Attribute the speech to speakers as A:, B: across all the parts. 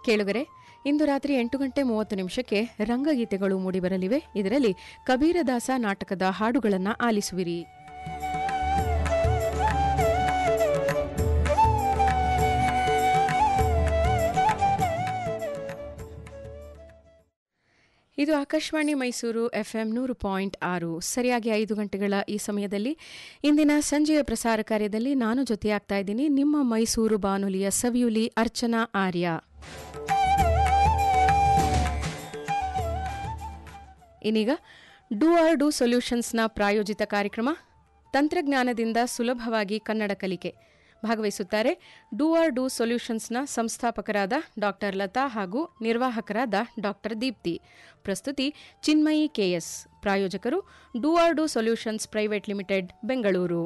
A: ಕೇಳುಗರೆ ಇಂದು ರಾತ್ರಿ ಎಂಟು ಗಂಟೆ ಮೂವತ್ತು ನಿಮಿಷಕ್ಕೆ ರಂಗಗೀತೆಗಳು ಮೂಡಿಬರಲಿವೆ ಇದರಲ್ಲಿ ಕಬೀರದಾಸ ನಾಟಕದ ಹಾಡುಗಳನ್ನು ಆಲಿಸುವಿರಿ ಇದು ಆಕಾಶವಾಣಿ ಮೈಸೂರು ಎಫ್ಎಂ ನೂರು ಪಾಯಿಂಟ್ ಆರು ಸರಿಯಾಗಿ ಐದು ಗಂಟೆಗಳ ಈ ಸಮಯದಲ್ಲಿ ಇಂದಿನ ಸಂಜೆಯ ಪ್ರಸಾರ ಕಾರ್ಯದಲ್ಲಿ ನಾನು ಜೊತೆಯಾಗ್ತಾ ಇದ್ದೀನಿ ನಿಮ್ಮ ಮೈಸೂರು ಬಾನುಲಿಯ ಸವಿಯುಲಿ ಅರ್ಚನಾ ಆರ್ಯ ಇನ್ನೀಗ ಡೂ ಆರ್ ಡೂ ಸೊಲ್ಯೂಷನ್ಸ್ನ ಪ್ರಾಯೋಜಿತ ಕಾರ್ಯಕ್ರಮ ತಂತ್ರಜ್ಞಾನದಿಂದ ಸುಲಭವಾಗಿ ಕನ್ನಡ ಕಲಿಕೆ ಭಾಗವಹಿಸುತ್ತಾರೆ ಡೂ ಆರ್ ಡೂ ಸೊಲ್ಯೂಷನ್ಸ್ನ ಸಂಸ್ಥಾಪಕರಾದ ಡಾಕ್ಟರ್ ಲತಾ ಹಾಗೂ ನಿರ್ವಾಹಕರಾದ ಡಾಕ್ಟರ್ ದೀಪ್ತಿ ಪ್ರಸ್ತುತಿ ಚಿನ್ಮಯಿ ಕೆಎಸ್ ಪ್ರಾಯೋಜಕರು ಡೂ ಆರ್ ಡೂ ಸೊಲ್ಯೂಷನ್ಸ್ ಪ್ರೈವೇಟ್ ಲಿಮಿಟೆಡ್ ಬೆಂಗಳೂರು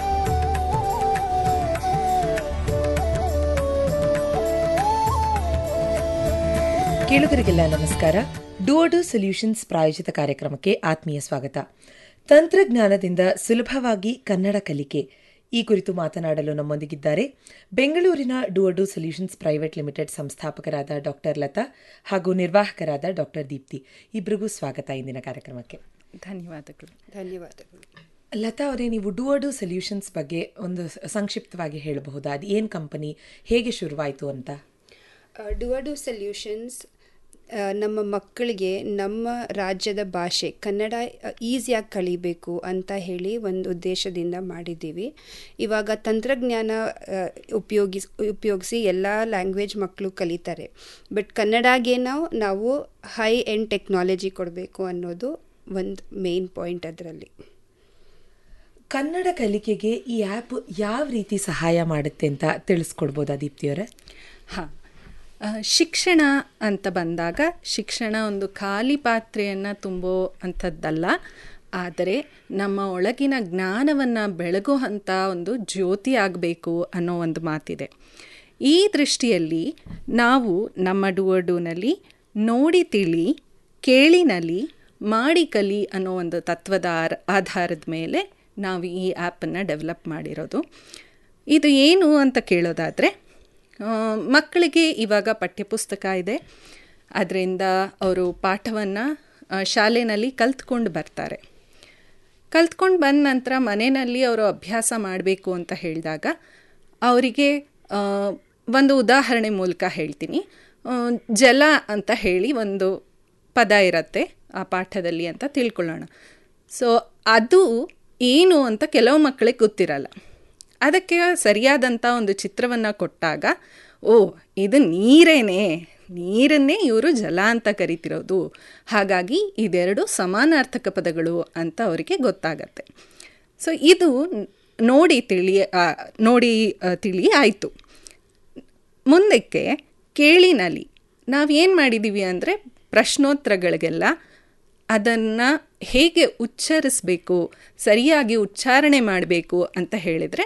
B: ಕೇಳುಗರಿಗೆಲ್ಲ ನಮಸ್ಕಾರ ಡೂಅಡು ಸೊಲ್ಯೂಷನ್ಸ್ ಪ್ರಾಯೋಜಿತ ಕಾರ್ಯಕ್ರಮಕ್ಕೆ ಆತ್ಮೀಯ ಸ್ವಾಗತ ತಂತ್ರಜ್ಞಾನದಿಂದ ಸುಲಭವಾಗಿ ಕನ್ನಡ ಕಲಿಕೆ ಈ ಕುರಿತು ಮಾತನಾಡಲು ನಮ್ಮೊಂದಿಗಿದ್ದಾರೆ ಬೆಂಗಳೂರಿನ ಡೂಅಡು ಸೊಲ್ಯೂಷನ್ಸ್ ಪ್ರೈವೇಟ್ ಲಿಮಿಟೆಡ್ ಸಂಸ್ಥಾಪಕರಾದ ಡಾಕ್ಟರ್ ಲತಾ ಹಾಗೂ ನಿರ್ವಾಹಕರಾದ ಡಾಕ್ಟರ್ ದೀಪ್ತಿ ಇಬ್ಬರಿಗೂ ಸ್ವಾಗತ ಇಂದಿನ ಕಾರ್ಯಕ್ರಮಕ್ಕೆ
A: ಧನ್ಯವಾದಗಳು
C: ಧನ್ಯವಾದಗಳು
B: ಲತಾ ಅವರೇ ನೀವು ಡೂಅಡು ಸೊಲ್ಯೂಷನ್ಸ್ ಬಗ್ಗೆ ಒಂದು ಸಂಕ್ಷಿಪ್ತವಾಗಿ ಹೇಳಬಹುದಾ ಅದು ಏನು ಕಂಪನಿ ಹೇಗೆ ಶುರುವಾಯಿತು ಅಂತ
C: ಡುವಡು ಸೊಲ್ಯೂಷನ್ಸ್ ನಮ್ಮ ಮಕ್ಕಳಿಗೆ ನಮ್ಮ ರಾಜ್ಯದ ಭಾಷೆ ಕನ್ನಡ ಈಸಿಯಾಗಿ ಕಲಿಬೇಕು ಅಂತ ಹೇಳಿ ಒಂದು ಉದ್ದೇಶದಿಂದ ಮಾಡಿದ್ದೀವಿ ಇವಾಗ ತಂತ್ರಜ್ಞಾನ ಉಪಯೋಗಿಸ್ ಉಪಯೋಗಿಸಿ ಎಲ್ಲ ಲ್ಯಾಂಗ್ವೇಜ್ ಮಕ್ಕಳು ಕಲಿತಾರೆ ಬಟ್ ಕನ್ನಡಗೆ ನಾವು ನಾವು ಹೈ ಎಂಡ್ ಟೆಕ್ನಾಲಜಿ ಕೊಡಬೇಕು ಅನ್ನೋದು ಒಂದು ಮೇನ್ ಪಾಯಿಂಟ್ ಅದರಲ್ಲಿ
B: ಕನ್ನಡ ಕಲಿಕೆಗೆ ಈ ಆ್ಯಪ್ ಯಾವ ರೀತಿ ಸಹಾಯ ಮಾಡುತ್ತೆ ಅಂತ ತಿಳಿಸ್ಕೊಡ್ಬೋದಾ ದೀಪ್ತಿಯವರೇ
D: ಹಾಂ ಶಿಕ್ಷಣ ಅಂತ ಬಂದಾಗ ಶಿಕ್ಷಣ ಒಂದು ಖಾಲಿ ಪಾತ್ರೆಯನ್ನು ತುಂಬೋ ಅಂಥದ್ದಲ್ಲ ಆದರೆ ನಮ್ಮ ಒಳಗಿನ ಜ್ಞಾನವನ್ನು ಬೆಳಗುವಂಥ ಒಂದು ಜ್ಯೋತಿ ಆಗಬೇಕು ಅನ್ನೋ ಒಂದು ಮಾತಿದೆ ಈ ದೃಷ್ಟಿಯಲ್ಲಿ ನಾವು ನಮ್ಮ ಡುವಡುನಲ್ಲಿ ನೋಡಿ ತಿಳಿ ಕೇಳಿನಲಿ ಮಾಡಿ ಕಲಿ ಅನ್ನೋ ಒಂದು ತತ್ವದ ಆಧಾರದ ಮೇಲೆ ನಾವು ಈ ಆ್ಯಪನ್ನು ಡೆವಲಪ್ ಮಾಡಿರೋದು ಇದು ಏನು ಅಂತ ಕೇಳೋದಾದರೆ ಮಕ್ಕಳಿಗೆ ಇವಾಗ ಪಠ್ಯಪುಸ್ತಕ ಇದೆ ಅದರಿಂದ ಅವರು ಪಾಠವನ್ನು ಶಾಲೆಯಲ್ಲಿ ಕಲ್ತ್ಕೊಂಡು ಬರ್ತಾರೆ ಕಲ್ತ್ಕೊಂಡು ಬಂದ ನಂತರ ಮನೆಯಲ್ಲಿ ಅವರು ಅಭ್ಯಾಸ ಮಾಡಬೇಕು ಅಂತ ಹೇಳಿದಾಗ ಅವರಿಗೆ ಒಂದು ಉದಾಹರಣೆ ಮೂಲಕ ಹೇಳ್ತೀನಿ ಜಲ ಅಂತ ಹೇಳಿ ಒಂದು ಪದ ಇರುತ್ತೆ ಆ ಪಾಠದಲ್ಲಿ ಅಂತ ತಿಳ್ಕೊಳ್ಳೋಣ ಸೊ ಅದು ಏನು ಅಂತ ಕೆಲವು ಮಕ್ಕಳಿಗೆ ಗೊತ್ತಿರಲ್ಲ ಅದಕ್ಕೆ ಸರಿಯಾದಂಥ ಒಂದು ಚಿತ್ರವನ್ನು ಕೊಟ್ಟಾಗ ಓ ಇದು ನೀರೇನೇ ನೀರನ್ನೇ ಇವರು ಜಲ ಅಂತ ಕರಿತಿರೋದು ಹಾಗಾಗಿ ಇದೆರಡು ಸಮಾನಾರ್ಥಕ ಪದಗಳು ಅಂತ ಅವರಿಗೆ ಗೊತ್ತಾಗತ್ತೆ ಸೊ ಇದು ನೋಡಿ ತಿಳಿ ನೋಡಿ ತಿಳಿ ಆಯಿತು ಮುಂದಕ್ಕೆ ಕೇಳಿನಲ್ಲಿ ನಾವೇನು ಮಾಡಿದ್ದೀವಿ ಅಂದರೆ ಪ್ರಶ್ನೋತ್ತರಗಳಿಗೆಲ್ಲ ಅದನ್ನು ಹೇಗೆ ಉಚ್ಚರಿಸಬೇಕು ಸರಿಯಾಗಿ ಉಚ್ಚಾರಣೆ ಮಾಡಬೇಕು ಅಂತ ಹೇಳಿದರೆ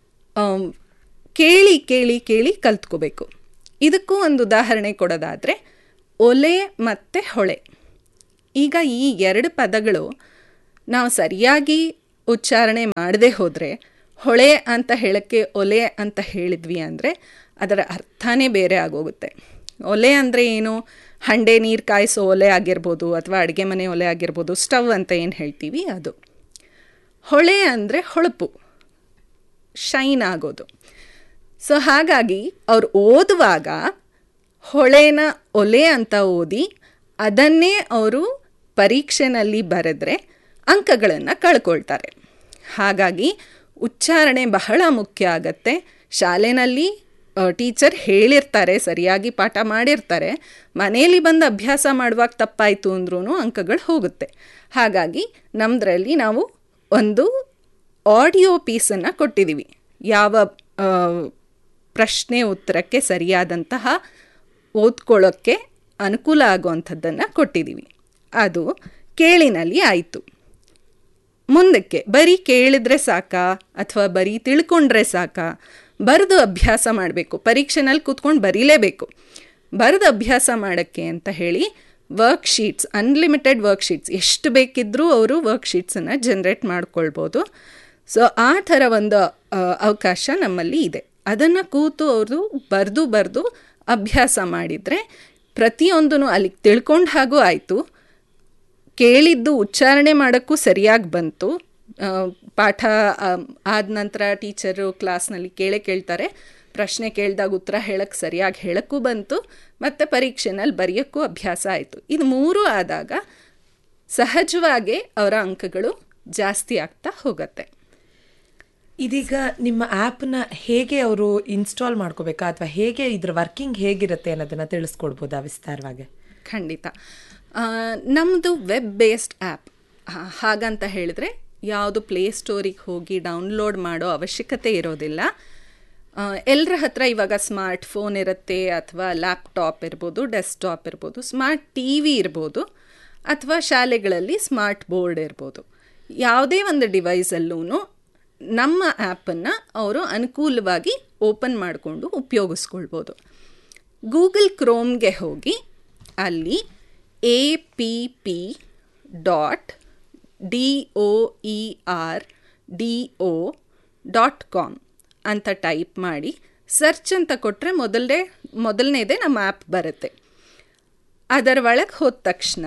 D: ಕೇಳಿ ಕೇಳಿ ಕೇಳಿ ಕಲ್ತ್ಕೋಬೇಕು ಇದಕ್ಕೂ ಒಂದು ಉದಾಹರಣೆ ಕೊಡೋದಾದರೆ ಒಲೆ ಮತ್ತು ಹೊಳೆ ಈಗ ಈ ಎರಡು ಪದಗಳು ನಾವು ಸರಿಯಾಗಿ ಉಚ್ಚಾರಣೆ ಮಾಡದೆ ಹೋದರೆ ಹೊಳೆ ಅಂತ ಹೇಳೋಕ್ಕೆ ಒಲೆ ಅಂತ ಹೇಳಿದ್ವಿ ಅಂದರೆ ಅದರ ಅರ್ಥನೇ ಬೇರೆ ಆಗೋಗುತ್ತೆ ಒಲೆ ಅಂದರೆ ಏನು ಹಂಡೆ ನೀರು ಕಾಯಿಸೋ ಒಲೆ ಆಗಿರ್ಬೋದು ಅಥವಾ ಅಡುಗೆ ಮನೆ ಒಲೆ ಆಗಿರ್ಬೋದು ಸ್ಟವ್ ಅಂತ ಏನು ಹೇಳ್ತೀವಿ ಅದು ಹೊಳೆ ಅಂದರೆ ಹೊಳಪು ಶೈನ್ ಆಗೋದು ಸೊ ಹಾಗಾಗಿ ಅವ್ರು ಓದುವಾಗ ಹೊಳೆನ ಒಲೆ ಅಂತ ಓದಿ ಅದನ್ನೇ ಅವರು ಪರೀಕ್ಷೆನಲ್ಲಿ ಬರೆದ್ರೆ ಅಂಕಗಳನ್ನು ಕಳ್ಕೊಳ್ತಾರೆ ಹಾಗಾಗಿ ಉಚ್ಚಾರಣೆ ಬಹಳ ಮುಖ್ಯ ಆಗತ್ತೆ ಶಾಲೆಯಲ್ಲಿ ಟೀಚರ್ ಹೇಳಿರ್ತಾರೆ ಸರಿಯಾಗಿ ಪಾಠ ಮಾಡಿರ್ತಾರೆ ಮನೆಯಲ್ಲಿ ಬಂದು ಅಭ್ಯಾಸ ಮಾಡುವಾಗ ತಪ್ಪಾಯಿತು ಅಂದ್ರೂ ಅಂಕಗಳು ಹೋಗುತ್ತೆ ಹಾಗಾಗಿ ನಮ್ಮದ್ರಲ್ಲಿ ನಾವು ಒಂದು ಆಡಿಯೋ ಪೀಸನ್ನು ಕೊಟ್ಟಿದ್ದೀವಿ ಯಾವ ಪ್ರಶ್ನೆ ಉತ್ತರಕ್ಕೆ ಸರಿಯಾದಂತಹ ಓದ್ಕೊಳ್ಳೋಕ್ಕೆ ಅನುಕೂಲ ಆಗುವಂಥದ್ದನ್ನು ಕೊಟ್ಟಿದ್ದೀವಿ ಅದು ಕೇಳಿನಲ್ಲಿ ಆಯಿತು ಮುಂದಕ್ಕೆ ಬರೀ ಕೇಳಿದ್ರೆ ಸಾಕಾ ಅಥವಾ ಬರೀ ತಿಳ್ಕೊಂಡ್ರೆ ಸಾಕಾ ಬರೆದು ಅಭ್ಯಾಸ ಮಾಡಬೇಕು ಪರೀಕ್ಷೆನಲ್ಲಿ ಕೂತ್ಕೊಂಡು ಬರೀಲೇಬೇಕು ಬರೆದು ಅಭ್ಯಾಸ ಮಾಡೋಕ್ಕೆ ಅಂತ ಹೇಳಿ ವರ್ಕ್ಶೀಟ್ಸ್ ಅನ್ಲಿಮಿಟೆಡ್ ವರ್ಕ್ಶೀಟ್ಸ್ ಎಷ್ಟು ಬೇಕಿದ್ದರೂ ಅವರು ವರ್ಕ್ಶೀಟ್ಸನ್ನು ಜನ್ರೇಟ್ ಮಾಡ್ಕೊಳ್ಬೋದು ಸೊ ಆ ಥರ ಒಂದು ಅವಕಾಶ ನಮ್ಮಲ್ಲಿ ಇದೆ ಅದನ್ನು ಕೂತು ಅವರು ಬರೆದು ಬರೆದು ಅಭ್ಯಾಸ ಮಾಡಿದರೆ ಪ್ರತಿಯೊಂದೂ ಅಲ್ಲಿಗೆ ತಿಳ್ಕೊಂಡ ಹಾಗೂ ಆಯಿತು ಕೇಳಿದ್ದು ಉಚ್ಚಾರಣೆ ಮಾಡೋಕ್ಕೂ ಸರಿಯಾಗಿ ಬಂತು ಆ, ಪಾಠ ಆದ ನಂತರ ಟೀಚರು ಕ್ಲಾಸ್ನಲ್ಲಿ ಕೇಳೇ ಕೇಳ್ತಾರೆ ಪ್ರಶ್ನೆ ಕೇಳಿದಾಗ ಉತ್ತರ ಹೇಳಕ್ಕೆ ಸರಿಯಾಗಿ ಹೇಳಕ್ಕೂ ಬಂತು ಮತ್ತು ಪರೀಕ್ಷೆನಲ್ಲಿ ಬರೆಯೋಕ್ಕೂ ಅಭ್ಯಾಸ ಆಯಿತು ಇದು ಮೂರು ಆದಾಗ ಸಹಜವಾಗಿ ಅವರ ಅಂಕಗಳು ಜಾಸ್ತಿ ಆಗ್ತಾ ಹೋಗುತ್ತೆ
B: ಇದೀಗ ನಿಮ್ಮ ಆ್ಯಪ್ನ ಹೇಗೆ ಅವರು ಇನ್ಸ್ಟಾಲ್ ಮಾಡ್ಕೋಬೇಕಾ ಅಥವಾ ಹೇಗೆ ಇದ್ರ ವರ್ಕಿಂಗ್ ಹೇಗಿರುತ್ತೆ ಅನ್ನೋದನ್ನ ತಿಳಿಸ್ಕೊಡ್ಬೋದಾ ವಿಸ್ತಾರವಾಗಿ
D: ಖಂಡಿತ ನಮ್ಮದು ವೆಬ್ ಬೇಸ್ಡ್ ಆ್ಯಪ್ ಹಾಗಂತ ಹೇಳಿದ್ರೆ ಯಾವುದು ಪ್ಲೇಸ್ಟೋರಿಗೆ ಹೋಗಿ ಡೌನ್ಲೋಡ್ ಮಾಡೋ ಅವಶ್ಯಕತೆ ಇರೋದಿಲ್ಲ ಎಲ್ಲರ ಹತ್ರ ಇವಾಗ ಸ್ಮಾರ್ಟ್ ಫೋನ್ ಇರುತ್ತೆ ಅಥವಾ ಲ್ಯಾಪ್ಟಾಪ್ ಇರ್ಬೋದು ಡೆಸ್ಕ್ಟಾಪ್ ಇರ್ಬೋದು ಸ್ಮಾರ್ಟ್ ಟಿ ವಿ ಇರ್ಬೋದು ಅಥವಾ ಶಾಲೆಗಳಲ್ಲಿ ಸ್ಮಾರ್ಟ್ ಬೋರ್ಡ್ ಇರ್ಬೋದು ಯಾವುದೇ ಒಂದು ಡಿವೈಸಲ್ಲೂ ನಮ್ಮ ಆ್ಯಪನ್ನು ಅವರು ಅನುಕೂಲವಾಗಿ ಓಪನ್ ಮಾಡಿಕೊಂಡು ಉಪಯೋಗಿಸ್ಕೊಳ್ಬೋದು ಗೂಗಲ್ ಕ್ರೋಮ್ಗೆ ಹೋಗಿ ಅಲ್ಲಿ A P P dot D O E R D O dot com ಅಂತ ಟೈಪ್ ಮಾಡಿ ಸರ್ಚ್ ಅಂತ ಕೊಟ್ಟರೆ ಮೊದಲೇ ಮೊದಲನೇದೇ ನಮ್ಮ ಆ್ಯಪ್ ಬರುತ್ತೆ ಅದರ ಒಳಗೆ ಹೋದ ತಕ್ಷಣ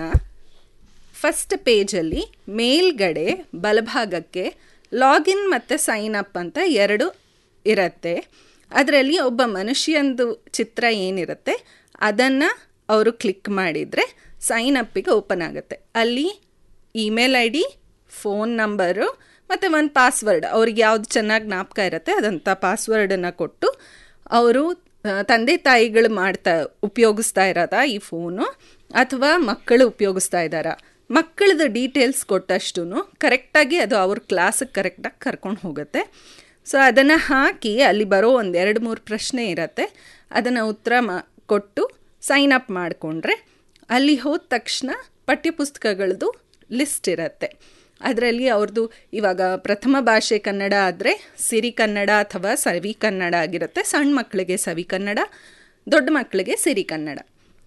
D: ಫಸ್ಟ್ ಪೇಜಲ್ಲಿ ಮೇಲ್ಗಡೆ ಬಲಭಾಗಕ್ಕೆ ಲಾಗಿನ್ ಮತ್ತು ಸೈನ್ ಅಪ್ ಅಂತ ಎರಡು ಇರುತ್ತೆ ಅದರಲ್ಲಿ ಒಬ್ಬ ಮನುಷ್ಯಂದು ಚಿತ್ರ ಏನಿರುತ್ತೆ ಅದನ್ನು ಅವರು ಕ್ಲಿಕ್ ಮಾಡಿದರೆ ಸೈನ್ ಅಪ್ಪಿಗೆ ಓಪನ್ ಆಗುತ್ತೆ ಅಲ್ಲಿ email I D phone number ಮತ್ತು ಒಂದು ಪಾಸ್ವರ್ಡ್ ಅವ್ರಿಗೆ ಯಾವ್ದು ಚೆನ್ನಾಗಿ ಜ್ಞಾಪಕ ಇರುತ್ತೆ ಅದಂಥ ಪಾಸ್ವರ್ಡನ್ನು ಕೊಟ್ಟು ಅವರು ಆ, ತಂದೆ ತಾಯಿಗಳು ಮಾಡ್ತಾ ಉಪಯೋಗಿಸ್ತಾ ಇರೋದಾ ಈ ಫೋನು ಅಥವಾ ಮಕ್ಕಳು ಉಪಯೋಗಿಸ್ತಾ ಇದ್ದಾರಾ ಮಕ್ಕಳದ ಡೀಟೇಲ್ಸ್ ಕೊಟ್ಟಷ್ಟು ಕರೆಕ್ಟಾಗಿ ಅದು ಅವ್ರ ಕ್ಲಾಸಿಗೆ ಕರೆಕ್ಟಾಗಿ ಕರ್ಕೊಂಡು ಹೋಗುತ್ತೆ ಸೊ ಅದನ್ನು ಹಾಕಿ ಅಲ್ಲಿ ಬರೋ ಒಂದು ಎರಡು ಮೂರು ಪ್ರಶ್ನೆ ಇರತ್ತೆ ಅದನ್ನು ಉತ್ತರ ಮಾ ಕೊಟ್ಟು ಸೈನ್ ಅಪ್ ಮಾಡಿಕೊಂಡ್ರೆ ಅಲ್ಲಿ ಹೋದ ತಕ್ಷಣ ಪಠ್ಯಪುಸ್ತಕಗಳದ್ದು ಲಿಸ್ಟ್ ಇರುತ್ತೆ ಅದರಲ್ಲಿ ಅವ್ರದ್ದು ಇವಾಗ ಪ್ರಥಮ ಭಾಷೆ ಕನ್ನಡ ಆದರೆ ಸಿರಿ ಕನ್ನಡ ಅಥವಾ ಸವಿ ಕನ್ನಡ ಆಗಿರುತ್ತೆ ಸಣ್ಣ ಮಕ್ಕಳಿಗೆ ಸವಿ ಕನ್ನಡ ದೊಡ್ಡ ಮಕ್ಕಳಿಗೆ ಸಿರಿ ಕನ್ನಡ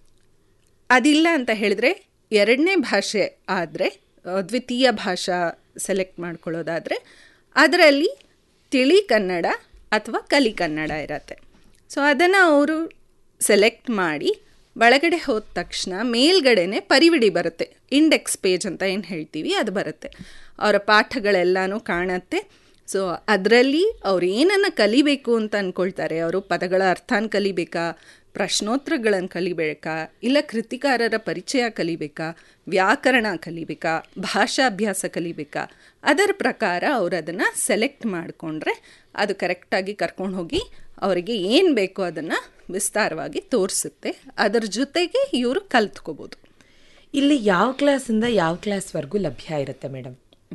D: ಅದಿಲ್ಲ ಅಂತ ಹೇಳಿದ್ರೆ ಎರಡನೇ ಭಾಷೆ ಆದರೆ ದ್ವಿತೀಯ ಭಾಷಾ ಸೆಲೆಕ್ಟ್ ಮಾಡ್ಕೊಳ್ಳೋದಾದರೆ ಅದರಲ್ಲಿ ತಿಳಿ ಕನ್ನಡ ಅಥವಾ ಕಲಿ ಕನ್ನಡ ಇರತ್ತೆ ಸೊ ಅದನ್ನು ಅವರು ಸೆಲೆಕ್ಟ್ ಮಾಡಿ ಒಳಗಡೆ ಹೋದ ತಕ್ಷಣ ಮೇಲ್ಗಡೆನೆ ಪರಿವಿಡಿ ಬರುತ್ತೆ ಇಂಡೆಕ್ಸ್ ಪೇಜ್ ಅಂತ ಏನು ಹೇಳ್ತೀವಿ ಅದು ಬರುತ್ತೆ ಅವರ ಪಾಠಗಳೆಲ್ಲನೂ ಕಾಣತ್ತೆ ಸೊ ಅದರಲ್ಲಿ ಅವ್ರು ಏನನ್ನು ಕಲಿಬೇಕು ಅಂತ ಅಂದ್ಕೊಳ್ತಾರೆ ಅವರು ಪದಗಳ ಅರ್ಥನ ಕಲಿಬೇಕಾ ಪ್ರಶ್ನೋತ್ತರಗಳನ್ನು ಕಲಿಬೇಕಾ ಇಲ್ಲ ಕೃತಿಕಾರರ ಪರಿಚಯ ಕಲಿಬೇಕಾ ವ್ಯಾಕರಣ ಕಲಿಬೇಕಾ ಭಾಷಾಭ್ಯಾಸ ಕಲಿಬೇಕಾ ಅದರ ಪ್ರಕಾರ ಅವರು ಅದನ್ನು ಸೆಲೆಕ್ಟ್ ಮಾಡಿಕೊಂಡ್ರೆ ಅದು ಕರೆಕ್ಟಾಗಿ ಕರ್ಕೊಂಡು ಹೋಗಿ ಅವರಿಗೆ ಏನು ಬೇಕೋ ಅದನ್ನು ವಿಸ್ತಾರವಾಗಿ ತೋರಿಸುತ್ತೆ ಅದರ ಜೊತೆಗೆ ಇವರು ಕಲ್ತ್ಕೋಬೋದು
B: ಇಲ್ಲಿ ಯಾವ ಕ್ಲಾಸಿಂದ ಯಾವ ಕ್ಲಾಸ್ವರೆಗೂ ಲಭ್ಯ ಇರುತ್ತೆ ಮೇಡಮ್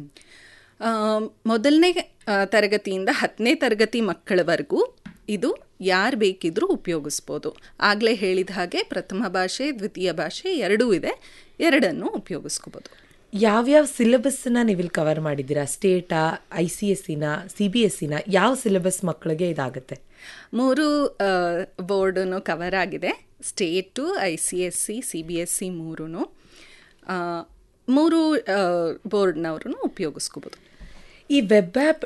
D: ಆ, ಮೊದಲನೇ ಆ, ತರಗತಿಯಿಂದ ಹತ್ತನೇ ತರಗತಿ ಮಕ್ಕಳವರೆಗೂ ಇದು ಯಾರು ಬೇಕಿದ್ರೂ ಉಪಯೋಗಿಸ್ಬೋದು ಆಗಲೇ ಹೇಳಿದ ಹಾಗೆ ಪ್ರಥಮ ಭಾಷೆ ದ್ವಿತೀಯ ಭಾಷೆ ಎರಡೂ ಇದೆ ಎರಡನ್ನು ಉಪಯೋಗಿಸ್ಕೋಬೋದು
B: ಯಾವ್ಯಾವ ಸಿಲೆಬಸ್ನ ನೀವಿಲ್ಲಿ ಕವರ್ ಮಾಡಿದ್ದೀರಾ ಸ್ಟೇಟಾ ಐ ಸಿ ಎಸ್ ಸಿನ ಸಿ ಬಿ ಎಸ್ ಸಿನ ಯಾವ ಸಿಲೆಬಸ್ ಮಕ್ಕಳಿಗೆ ಇದಾಗುತ್ತೆ
D: ಮೂರು ಬೋರ್ಡನ್ನು ಕವರ್ ಆಗಿದೆ state I C S C C B S C ಮೂರೂ ಮೂರು ಬೋರ್ಡ್ನವ್ರೂ ಉಪಯೋಗಿಸ್ಕೋಬೋದು
B: ಈ ವೆಬ್ ಆ್ಯಪ್